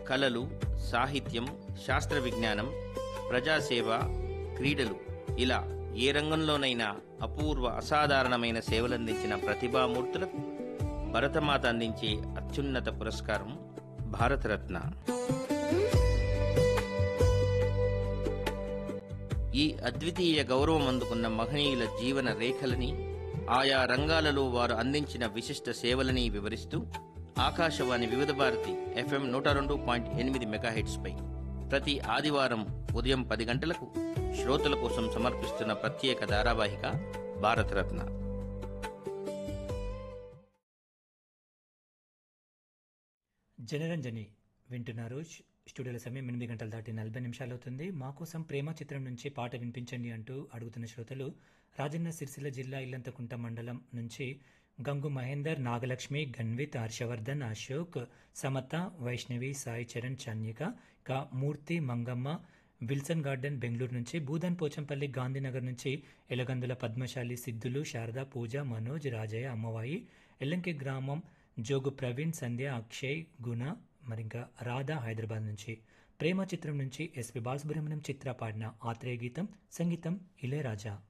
కళలు సాహిత్యం శాస్త్ర విజ్ఞానం ప్రజాసేవ క్రీడలు ఇలా ఏ రంగంలోనైనా అపూర్వ అసాధారణమైన సేవలందించిన ప్రతిభామూర్తులకు భరతమాత అందించే అత్యున్నత పురస్కారం భారతరత్న ఈ అద్వితీయ గౌరవం అందుకున్న మహనీయుల జీవన రేఖలని ఆయా రంగాలలో వారు అందించిన విశిష్ట సేవలని వివరిస్తూ ఆకాశవాణి వివిధ భారతి ఎఫ్ఎం నూట రెండు పాయింట్ ఎనిమిది మెగాహెట్స్పై ప్రతి ఆదివారం ఉదయం పది గంటలకు శ్రోతల కోసం సమర్పిస్తున్న ప్రత్యేక ధారావాహిక భారతరత్న జనరంజని వింటున్నారు sh- స్టూడియోల సమయం ఎనిమిది గంటల దాటి నలభై నిమిషాలు అవుతుంది మా కోసం ప్రేమ చిత్రం నుంచి పాట వినిపించండి అంటూ అడుగుతున్న శ్రోతలు రాజన్న సిరిసిల్ల జిల్లా ఇల్లంతకుంట మండలం నుంచి గంగు మహేందర్ నాగలక్ష్మి గన్విత్ హర్షవర్ధన్ అశోక్ సమత వైష్ణవి సాయి చరణ్ చన్యిక కా మూర్తి మంగమ్మ విల్సన్ గార్డెన్ బెంగళూరు నుంచి భూధన్ పోచంపల్లి గాంధీనగర్ నుంచి ఎలగందుల పద్మశాలి సిద్ధులు శారద పూజ మనోజ్ రాజయ్య అమ్మవాయి ఎల్లంకి గ్రామం జోగు ప్రవీణ్ సంధ్య అక్షయ్ గుణ మరింకా రాధా హైదరాబాద్ నుంచి ప్రేమ చిత్రం నుంచి ఎస్పి బాలసుబ్రహ్మణ్యం చిత్ర పాడిన ఆత్రేయ గీతం సంగీతం ఇళయరాజా